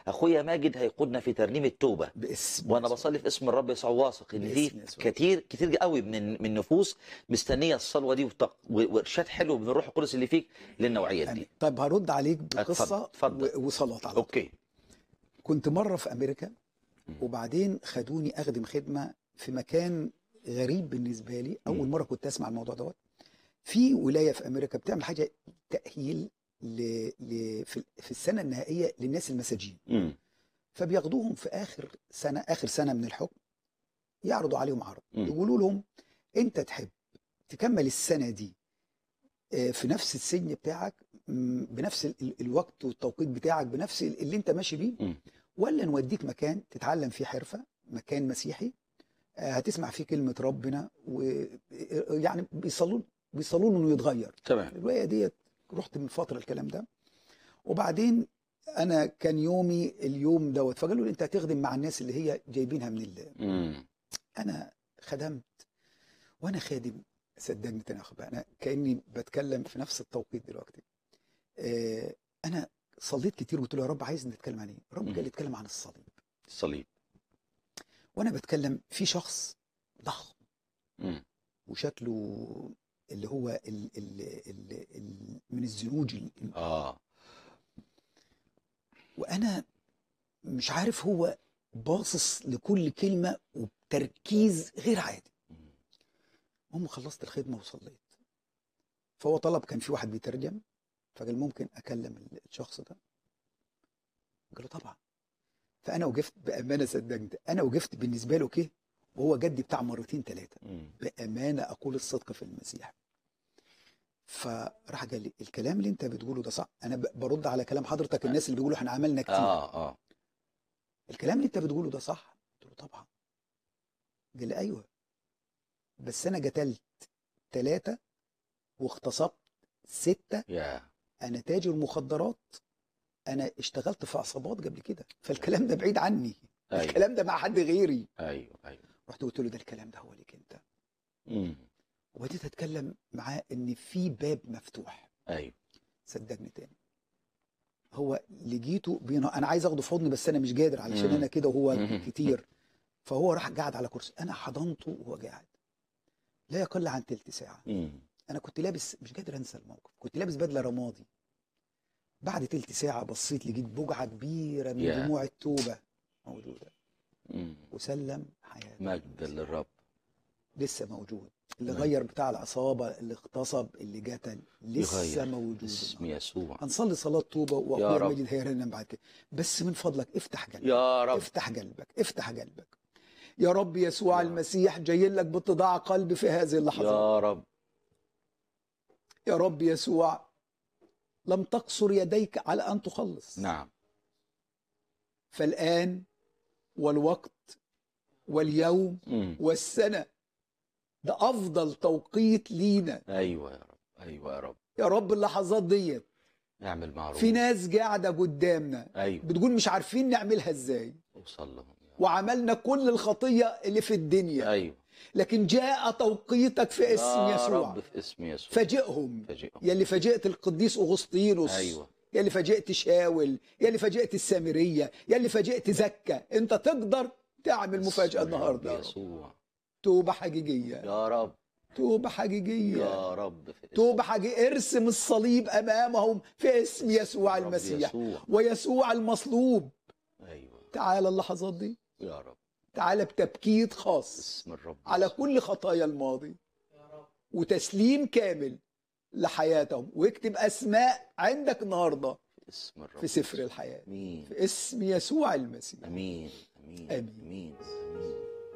اخويا ماجد هيقودنا في ترنيم التوبه باسم وانا يسوع. بصلي في اسم الرب يسوع واثق ان باسم في يسوع. كتير كتير قوي من من النفوس مستنيه الصلوه دي وتق- و- وارشاد حلو من الروح القدس اللي فيك للنوعيه آمين. دي طيب هرد عليك بقصه اتفضل، اتفضل. و- وصلاه على طول. اوكي كنت مره في امريكا مم. وبعدين خدوني اخدم خدمه في مكان غريب بالنسبه لي اول مم. مره كنت اسمع الموضوع دوت في ولايه في امريكا بتعمل حاجه تاهيل ل... ل... في... في السنه النهائيه للناس المساجين امم فبياخدوهم في اخر سنه اخر سنه من الحكم يعرضوا عليهم عرض مم. يقولوا لهم انت تحب تكمل السنه دي آه، في نفس السجن بتاعك م، بنفس ال- ال- الوقت والتوقيت بتاعك بنفس ال- اللي انت ماشي بيه مم. ولا نوديك مكان تتعلم فيه حرفه مكان مسيحي آه، هتسمع فيه كلمه ربنا ويعني بيصلوا بيصلوا له انه يتغير تمام الروايه ديت رحت من فتره الكلام ده وبعدين انا كان يومي اليوم دوت فقالوا لي انت هتخدم مع الناس اللي هي جايبينها من ال... امم انا خدمت وانا خادم صدقني تاني يا أخي بقى، انا كاني بتكلم في نفس التوقيت دلوقتي آه، انا صليت كتير وقلت له يا رب عايز نتكلم عن ايه الرب مم. قال لي اتكلم عن الصليب الصليب وانا بتكلم في شخص ضخم امم وشكله اللي هو ال ال ال ال من الزنوج ال- اه وانا مش عارف هو باصص لكل كلمه وبتركيز غير عادي مم. المهم خلصت الخدمه وصليت فهو طلب كان في واحد بيترجم فقال ممكن اكلم الشخص ده قال له طبعا فانا وقفت بامانه صدقني انا وقفت بالنسبه له كده وهو جدي بتاع مرتين ثلاثه مم. بامانه اقول الصدق في المسيح فراح قال لي الكلام اللي انت بتقوله ده صح انا ب- برد على كلام حضرتك الناس اللي بيقولوا احنا عملنا كتير اه اه الكلام اللي انت بتقوله ده صح قلت له طبعا قال لي ايوه بس انا قتلت ثلاثه واغتصبت سته يا انا تاجر مخدرات انا اشتغلت في عصابات قبل كده فالكلام ده بعيد عني ايوه الكلام ده مع حد غيري ايوه ايوه رحت قلت له ده الكلام ده هو ليك انت امم وبديت اتكلم معاه ان في باب مفتوح ايوه صدقني تاني هو لقيته بينا انا عايز اخده في حضني بس انا مش قادر علشان مم. انا كده وهو مم. كتير فهو راح قاعد على كرسي انا حضنته وهو قاعد لا يقل عن تلت ساعه امم انا كنت لابس مش قادر انسى الموقف كنت لابس بدله رمادي بعد تلت ساعه بصيت لقيت بقعه كبيره من يا. دموع التوبه موجوده امم وسلم حياته مجد للرب لسه موجود اللي نعم. غير بتاع العصابه اللي اغتصب اللي قتل لسه يغير موجود اسم النهاردة. يسوع هنصلي صلاه توبه يا واخويا رب. ماجد هيرنم بعد كده بس من فضلك افتح قلبك يا رب افتح قلبك افتح قلبك يا رب يسوع يا. المسيح جاي لك باتضاع قلب في هذه اللحظات يا رب يا رب يسوع لم تقصر يديك على ان تخلص نعم فالان والوقت واليوم امم والسنه ده افضل توقيت لينا ايوه يا رب ايوه يا رب يا رب اللحظات ديت اعمل معروف في ناس قاعده قدامنا ايوه بتقول مش عارفين نعملها ازاي اوصل لهم يا رب. وعملنا كل الخطيه اللي في الدنيا ايوه لكن جاء توقيتك في اسم يا يسوع رب في اسم يسوع فاجئهم فاجئهم يا اللي فاجئت القديس اغسطينوس ايوه يا اللي فاجئت شاول يا اللي فاجئت السامريه يا اللي فاجئت زكا انت تقدر تعمل مفاجاه اسم الرب النهارده يا رب. يسوع توبه حقيقيه يا رب توبه حقيقيه يا رب في اسم توبه حقيقيه ارسم الصليب امامهم في اسم يسوع الرب المسيح يسوع ويسوع المصلوب ايوه تعالى اللحظات دي يا رب تعالى بتبكيت خاص اسم الرب على يسوع. كل خطايا الماضي وتسليم كامل لحياتهم واكتب اسماء عندك النهارده اسم الرب في سفر الحياه امين في اسم يسوع المسيح امين امين آمين. امين امين